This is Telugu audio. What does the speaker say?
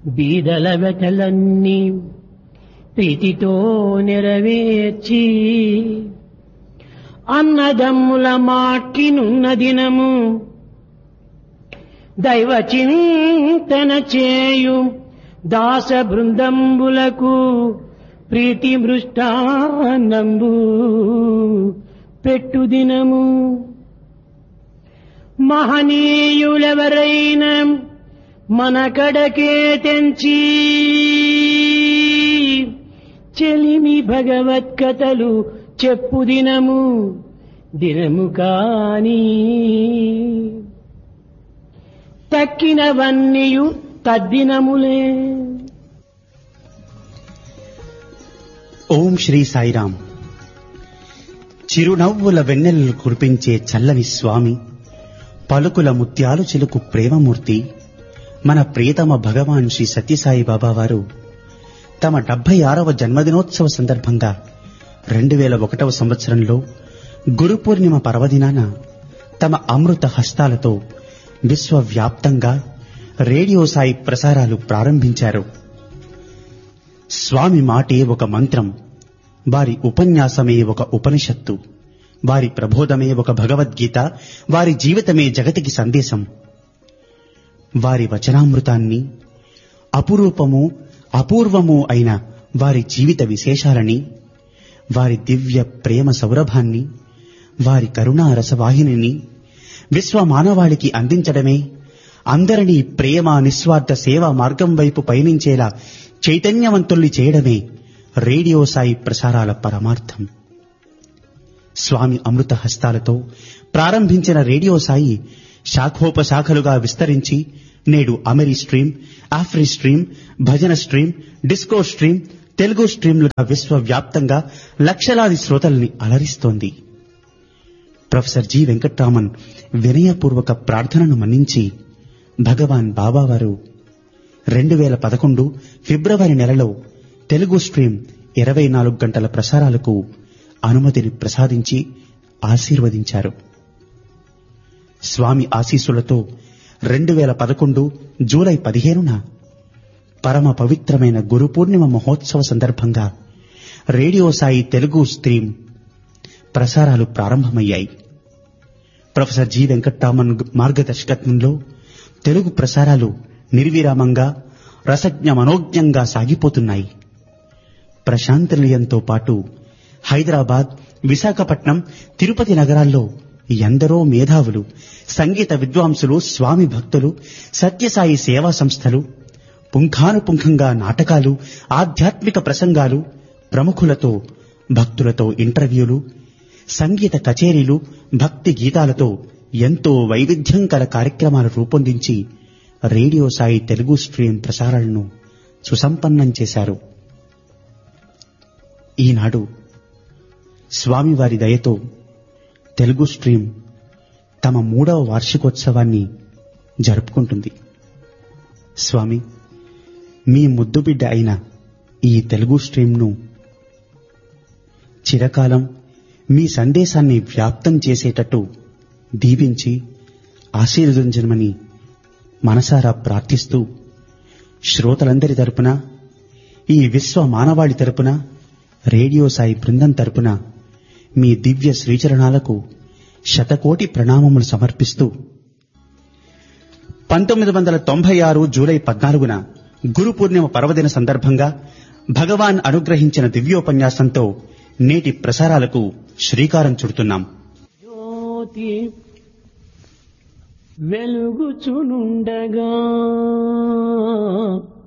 బీదల వెటలన్నీ ప్రీతితో నెరవేర్చి అన్నదమ్ముల మాట్కినున్న దినము దైవ చింతన చేయు దాస బృందంబులకు ప్రీతి మృష్టానంబు పెట్టు దినము మహనీయులెవరైనా మన కడకే తెంచి చెలిమి భగవత్కథలు చెప్పు దినము దినము కాని తక్కినవన్నీయు తద్దినములే ఓం శ్రీ సాయిరాం చిరునవ్వుల వెన్నెలలు కురిపించే చల్లని స్వామి పలుకుల ముత్యాలు చిలుకు ప్రేమమూర్తి మన ప్రియతమ భగవాన్ శ్రీ సత్యసాయి బాబా వారు తమ డెబ్బై ఆరవ జన్మదినోత్సవ సందర్భంగా రెండు వేల ఒకటవ సంవత్సరంలో గురు పూర్ణిమ పర్వదినాన తమ అమృత హస్తాలతో విశ్వవ్యాప్తంగా రేడియో సాయి ప్రసారాలు ప్రారంభించారు స్వామి మాటే ఒక మంత్రం వారి ఉపన్యాసమే ఒక ఉపనిషత్తు వారి ప్రబోధమే ఒక భగవద్గీత వారి జీవితమే జగతికి సందేశం వారి వచనామృతాన్ని అపురూపము అపూర్వము అయిన వారి జీవిత విశేషాలని వారి దివ్య ప్రేమ సౌరభాన్ని వారి కరుణా రసవాహినిని విశ్వ మానవాళికి అందించడమే అందరినీ ప్రేమ నిస్వార్థ సేవా మార్గం వైపు పయనించేలా చైతన్యవంతుల్ని చేయడమే రేడియో సాయి ప్రసారాల పరమార్థం స్వామి అమృత హస్తాలతో ప్రారంభించిన రేడియో సాయి శాఖోపశాఖలుగా విస్తరించి నేడు Ameri stream Afri stream Bhajan stream Disco stream Telugu స్ట్రీమ్లుగా విశ్వవ్యాప్తంగా లక్షలాది శ్రోతల్ని అలరిస్తోంది ప్రొఫెసర్ జి వెంకట్రామన్ వినయపూర్వక ప్రార్థనను మన్నించి భగవాన్ బాబావారు రెండు వేల పదకొండు ఫిబ్రవరి నెలలో తెలుగు స్ట్రీమ్ ఇరవై నాలుగు గంటల ప్రసారాలకు అనుమతిని ప్రసాదించి ఆశీర్వదించారు స్వామి ఆశీస్సులతో రెండు వేల పదకొండు జూలై పదిహేనున పరమ పవిత్రమైన గురు పూర్ణిమ మహోత్సవ సందర్భంగా రేడియో సాయి తెలుగు స్ట్రీమ్ ప్రసారాలు ప్రారంభమయ్యాయి ప్రొఫెసర్ జి వెంకట్రామన్ మార్గదర్శకత్వంలో తెలుగు ప్రసారాలు నిర్విరామంగా రసజ్ఞ మనోజ్ఞంగా సాగిపోతున్నాయి ప్రశాంత నిలయంతో పాటు హైదరాబాద్ విశాఖపట్నం తిరుపతి నగరాల్లో ఎందరో మేధావులు సంగీత విద్వాంసులు స్వామి భక్తులు సత్యసాయి సేవా సంస్థలు పుంఖానుపుంఖంగా నాటకాలు ఆధ్యాత్మిక ప్రసంగాలు ప్రముఖులతో భక్తులతో ఇంటర్వ్యూలు సంగీత కచేరీలు భక్తి గీతాలతో ఎంతో వైవిధ్యం కల కార్యక్రమాలు రూపొందించి రేడియో సాయి తెలుగు స్ట్రీమ్ ప్రసారాలను సుసంపన్నం చేశారు ఈనాడు స్వామివారి దయతో తెలుగు స్ట్రీమ్ తమ మూడవ వార్షికోత్సవాన్ని జరుపుకుంటుంది స్వామి మీ ముద్దుబిడ్డ అయిన ఈ తెలుగు స్ట్రీమ్ను చిరకాలం మీ సందేశాన్ని వ్యాప్తం చేసేటట్టు దీవించి ఆశీర్వదించమని మనసారా ప్రార్థిస్తూ శ్రోతలందరి తరపున ఈ విశ్వ మానవాళి తరపున రేడియో సాయి బృందం తరపున మీ దివ్య శ్రీచరణాలకు శతకోటి ప్రణామములు సమర్పిస్తూ పంతొమ్మిది వందల తొంభై ఆరు జూలై పద్నాలుగున గురు పూర్ణిమ పర్వదిన సందర్భంగా భగవాన్ అనుగ్రహించిన దివ్యోపన్యాసంతో నేటి ప్రసారాలకు శ్రీకారం చుడుతున్నాం జ్యోతి వెలుగుచునుండగా